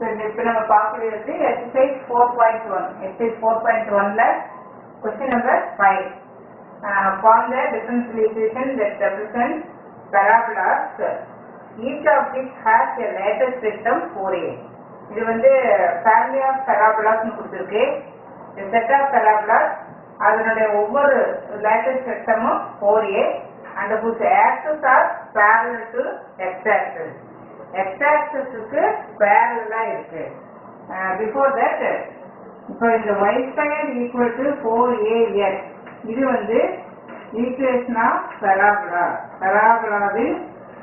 இப்போ நம்ம பார்க்கறது exercise four point one exercise four point ஒன்ல question number five form the differential equation that represent parabolas each of which has a latest system 4a இது வந்து family of parabolas கொடுத்துருக்கு set of parabolas அதனுடைய ஒவ்வொரு லேட்டஸ்ட் சிஸ்டமும் 4a and whose axes are parallel to x axis x axisக்கு parallel இருக்கு before that இப்போ இந்த y square equal to four AS இது வந்து ஈக்குவேஷன் ஆஃப் பெராபுலா பெராபுலாவில்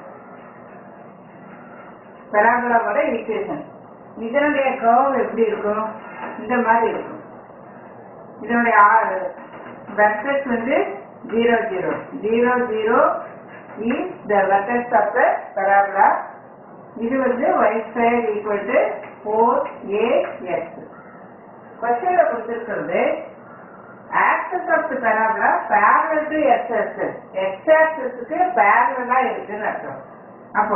பெராபுலாவோட ஈக்குவேஷன் இதனுடைய கர்வ் எப்படி இருக்கும் இந்த மாதிரி இருக்கும் இதனுடைய வெக்டர்ஸ் வந்து zero zero zero zero is the vertex of the parabola இது வந்து y square equal to four AS கொஸ்டின்ல கொடுத்திருக்கிறது axis of the parabola parallel to x axis x axisக்கு parallel-ஆ இருக்குன்னு அர்த்தம் அப்போ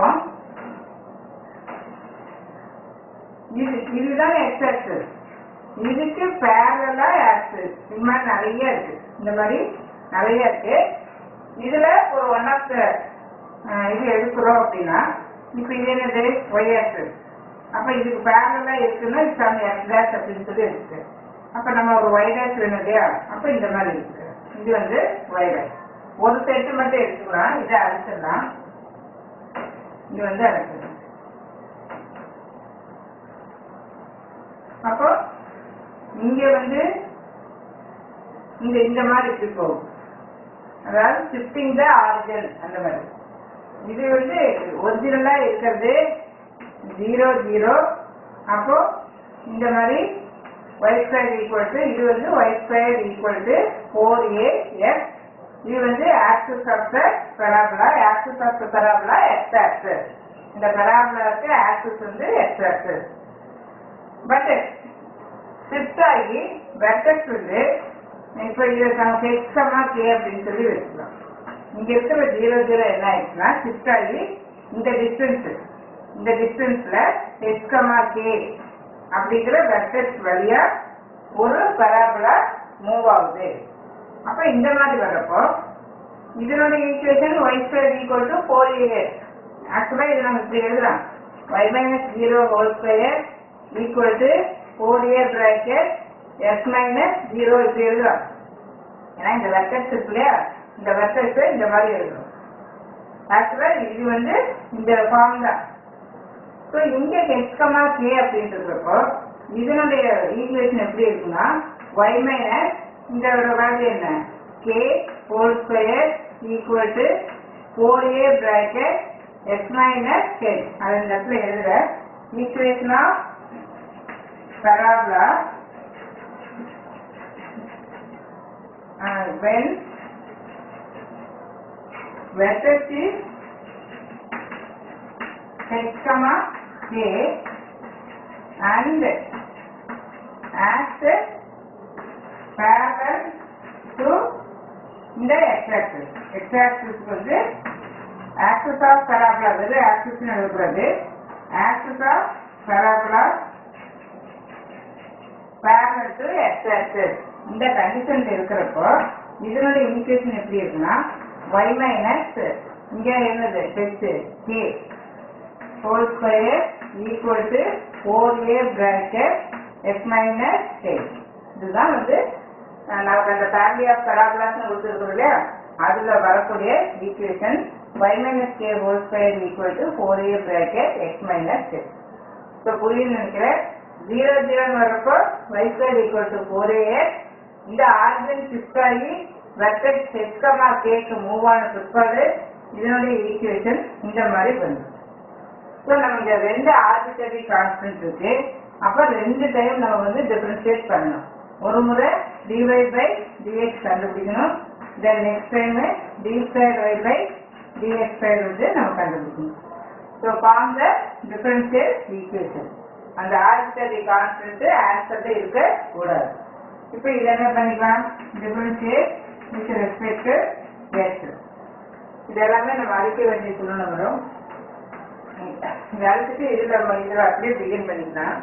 இது இதுதான் x axis இதுக்கு parallel-ஆ axis இந்த மாதிரி நிறைய இருக்கு இந்த மாதிரி நிறைய இருக்கு இதுல ஒரு ஒன் ஆஃப் த இது எடுக்கிறோம் அப்படின்னா இப்போ இது என்னது y axis அப்ப இதுக்கு parallel-ஆ இருக்குன்னா இது அந்த x dash அப்படின்னு சொல்லி இருக்கு அப்ப நம்ம ஒரு y dash வேணும் இல்லையா அப்ப இந்த மாதிரி இருக்கு இது வந்து y dash ஒரு செட்டு மட்டும் எடுத்துக்கலாம் இதை அழைச்சிடலாம் இது வந்து அழைச்சிடலாம் அப்போ இங்க வந்து இந்த இந்த மாதிரி இப்படி போகும் அதாவது ஷிஃப்டிங் த ஆரிஜின் அந்த மாதிரி இது வந்து ஒரிஜினலா இருக்கிறது ஜீரோ ஜீரோ அப்போ இந்த மாதிரி y ஸ்கொயர் ஈக்குவல் டு இது வந்து y square equal to four a x இது வந்து axis of the parabola axis of the parabola x axis இந்த பெராபுலாவுக்கு ஆக்சிஸ் வந்து எக்ஸ் ஆக்சிஸ் பட் ஷிஃப்ட் ஆகி வெக்டர்ஸ் வந்து இப்போ இது நமக்கு எக்ஸமா கே அப்படின்னு சொல்லி வச்சுக்கலாம் இங்க இருக்கிற ஜீரோ ஜீரோ என்ன ஆயிடுச்சுன்னா ஷிஃப்ட் ஆகி இந்த டிஸ்டன்ஸ் இந்த டிஸ்டன்ஸ்ல எக்ஸ்கமா கே அப்படிங்கிற வெக்டர்ஸ் வழியா ஒரு பராபலா மூவ் ஆகுது அப்ப இந்த மாதிரி வர்றப்போ இதனுடைய equation y square equal to four AS ஆக்சுவலா இது நம்ம இப்படி எழுதலாம் y minus zero whole square equal to four a bracket s minus zero இப்படி எழுதலாம் ஏன்னா இந்த வெக்டர்ஸ் இருக்கு இல்லையா இந்த வெக்டர்ஸ் இந்த மாதிரி எழுதணும் ஆக்சுவலா இது வந்து இந்த ஃபார்ம் தான் ஸோ இங்க ஹெச்கமா கே அப்படின்னு இருக்கிறப்போ இதனுடைய ஈக்குவேஷன் எப்படி இருக்குன்னா ஒய் மைனஸ் இந்த வேல்யூ என்ன k whole square equal to four a bracket x minus k அது இந்த இடத்துல எழுதுற equation of parabola when vertex is h comma k and acts parallel to இந்த x axis x axis வந்து axis of parabola வெறும் axis னு எழுதுறது axis of parabola parallel to x axis இந்த கண்டிஷன்ல இருக்கிறப்போ இதனுடைய ஈக்குவேஷன் எப்படி இருக்குன்னா y மைனஸ் இங்க என்னது டெஸ்ட் k whole square equal to four a bracket x minus k இதுதான் வந்து அஹ், நமக்கு அந்த ஃபேமிலி ஆஃப் பராபலாஸ்னு கொடுத்துருக்கோம் இல்லையா அதுல வரக்கூடிய equation y minus k whole square equal to four a bracket x minus k so புரியுதுன்னு நினைக்கிறேன் ஜீரோ ஜீரோன்னு வரப்போ y square equal to four a இந்த ஆர்ஜின் ஷிஃப்ட் ஆகி வெக்டர் செஸ்கமா கேக்கு மூவ் ஆன பிற்பாடு இதனுடைய ஈக்குவேஷன் இந்த மாதிரி பண்ணும் ஸோ நம்ம இந்த ரெண்டு ஆர்பிட்டரி கான்ஸ்டன்ட் இருக்கு அப்ப ரெண்டு டைம் நம்ம வந்து டிஃபரன்ஷியேட் பண்ணணும் ஒரு முறை dy பை dx கண்டுபிடிக்கணும் then next time d square y by dx square வந்து நம்ம கண்டுபிடிக்கணும் so form the differential equation அந்த ஆர்பிட்டரி கான்ஸ்டன்ட் ஆன்சர்ல இருக்க கூடாது இப்போ இதை என்ன பண்ணிக்கலாம் டிஃபரன்ஷியேட் வித் ரெஸ்பெக்ட் எஸ் இது எல்லாமே நம்ம அழிக்க வேண்டிய சூழ்நிலை வரும் இந்த அழுத்துட்டு இதுல நம்ம இதுல அப்படியே பிகின் பண்ணிக்கலாம்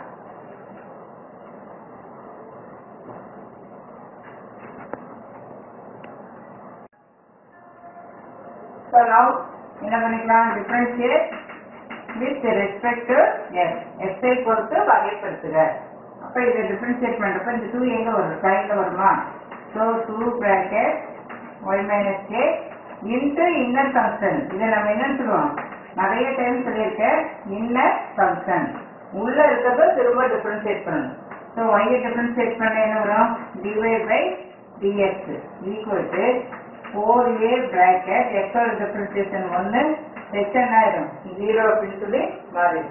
So now என்ன பண்ணிக்கலாம் differentiate with respect to s எஸ்ஐ பொறுத்து வகைப்படுத்துக அப்ப இதை டிஃபரன்ஷியேட் பண்றப்ப இந்த டூ எங்க வரும் சைட்ல வருமா so two bracket y minus k into inner function இதை நம்ம என்னன்னு சொல்லுவோம் நிறைய டைம் சொல்லியிருக்கேன் இன்னர் ஃபங்க்ஷன் உள்ள இருக்கிறத திரும்ப டிஃபரன்ஷியேட் பண்ணணும் ஸோ ஒய்யை டிஃபரன்ஷியேட் பண்ண என்ன வரும் dy by dx equal to four a bracket எக்ஸோட டிஃபரன்சியேஷன் ஒன்று ஹெச் என்ன ஆயிடும் ஜீரோ அப்படின்னு சொல்லி மாறிடும்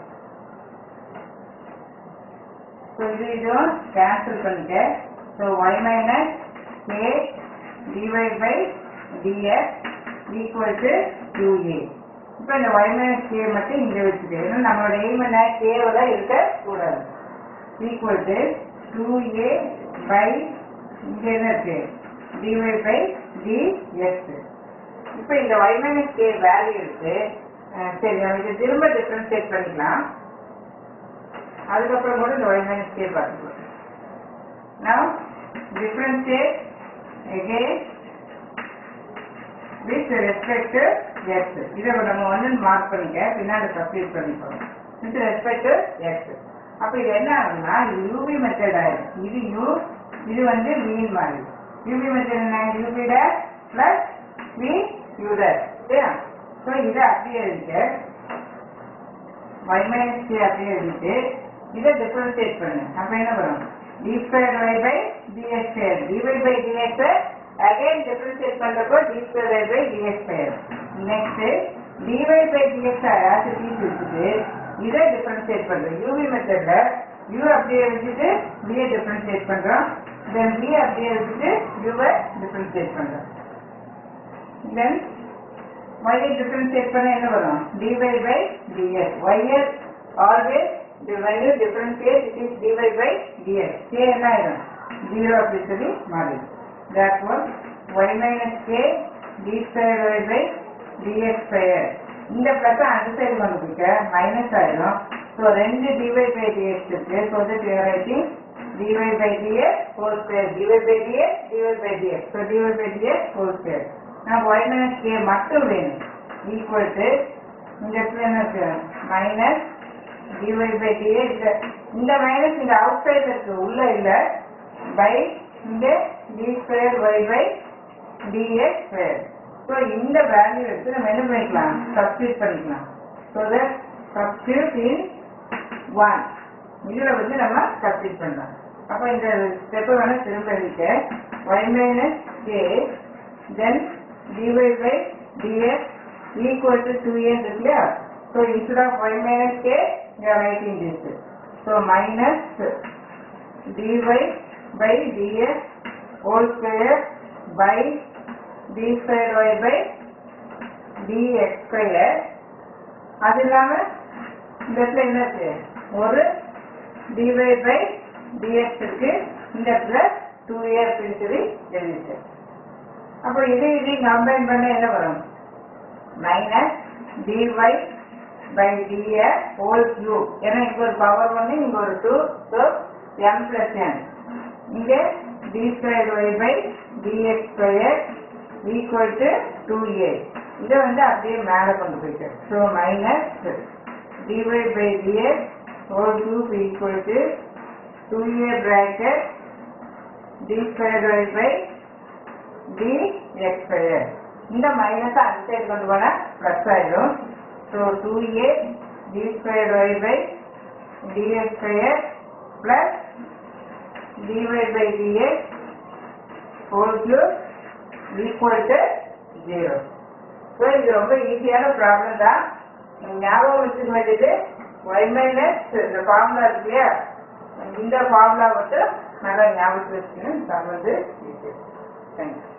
ஸோ இது இதுவும் கேன்சல் பண்ணிக்க so y minus k dy by dx equal to two a இப்போ இந்த ஒய் மைனஸ் கே மட்டும் இங்கே வச்சுட்டு ஏன்னா நம்மளோட எய்ம் என்ன கேவில் இருக்கக்கூடாது equal to two a by இங்கே என்ன இருக்கு டிவை பை டிஎக்ஸ் இப்போ இந்த y மைனஸ் கே வேல்யூ இருக்கு அஹ் சரி நம்ம இதை திரும்ப டிஃபரன்ஷியேட் பண்ணிக்கலாம் அதுக்கப்புறம் கூட இந்த y மைனஸ் கே பார்த்துக்கலாம் now differentiate again with respect to x இதை நம்ம ஒன்று மார்க் பண்ணிக்க பின்னாடி சப்ஸ்டியூட் பண்ணிக்கோங்க with respect to x அப்ப இது என்ன ஆகுதுன்னா இது யூவி மெத்தட் ஆயிடும் இது யூ இது வந்து மீன் மாதிரி யூவி மெத்தட் என்ன UV dash plus v u dash சரியா ஸோ இதை அப்படியே எழுதிக்க y மைனஸ் கே அப்படியே எழுதிட்டு இதை டிஃபரன்ஷியேட் பண்ணு அப்ப என்ன வரும் d square y by ds square dy by dx again differentiate பண்றப்போ d square y by ds square next dy by dx as டீஸ் வச்சுட்டு இதை டிஃபரன்ஷியேட் பண்றோம் யூவி மெத்தட்ல யூ அப்படியே வச்சுட்டு பிஏ டிஃபரன்ஷியேட் பண்றோம் தென் பி அப்படியே வச்சுட்டு யூவை டிஃபரன்ஷியேட் பண்றோம் தென் y ஐ டிஃபரன்ஷியேட் பண்ண என்ன வரும் dy by dx y is always the when you differentiate it is dy by dx k என்ன ஆயிடும் 0 அப்படி சொல்லி மாறிடும் therefore y minus k d square y by dx square இந்த பிளஸ் அந்த சைடு வந்துக்க மைனஸ் ஆயிடும் ஸோ ரெண்டு dy by dx இருக்கு so that you are writing dy by dx whole square dy by dx dy by dx so dy by dx whole square நான் y minus k மட்டும் வேணும் equal to இந்த இடத்துல என்ன இருக்கு minus dy by dx இந்த minus இந்த outside இருக்கு உள்ள இல்ல பை இந்த d square y by dx ஸ்கொயர் ஸோ இந்த வேல்யூ எடுத்து நம்ம என்ன பண்ணிக்கலாம் சப்ஸ்டியூட் பண்ணிக்கலாம் so that substitute in one இதுல வந்து நம்ம சப்ஸ்டியூட் பண்ணலாம் அப்போ இந்த ஸ்டெப்பை வேணா திரும்ப எழுதிக்க y minus k then dy by dx equal to 2a is clear. So instead of y minus k, we are writing this. So minus dy by dx whole square by d square y by dx square. அது இல்லாம இந்த இடத்துல என்ன இருக்கு ஒரு dy by dx இருக்கு இந்த இடத்துல 2a அப்படின்னு சொல்லி எழுதிட்டு அப்போ இது இது கம்பைன் பண்ண என்ன வரும் minus d y by d s whole cube ஏன்னா இங்க ஒரு பவர் ஒன்று இங்க ஒரு two so m plus n இங்கே d square y by d x square equal to two a இதை வந்து அப்படியே மேலே கொண்டு போயிட்டு so minus d y by d x whole cube equal to two a bracket d square y by d x square இந்த minus அந்த side கொண்டு போனா பிளஸ் ஆயிடும் so two a D square y by d x square plus d y by d x whole cube equal to zero so இது ரொம்ப ஈஸியான problem தான் நீங்க ஞாபகம் வச்சுக்க வேண்டியது ஒய் மைனஸ் இந்த ஃபார்முலா இருக்கு இல்லையா இந்த ஃபார்முலா மட்டும் நல்லா ஞாபகத்தில் வச்சுக்கணும் தான் வந்து ஈஸி தேங்க்யூ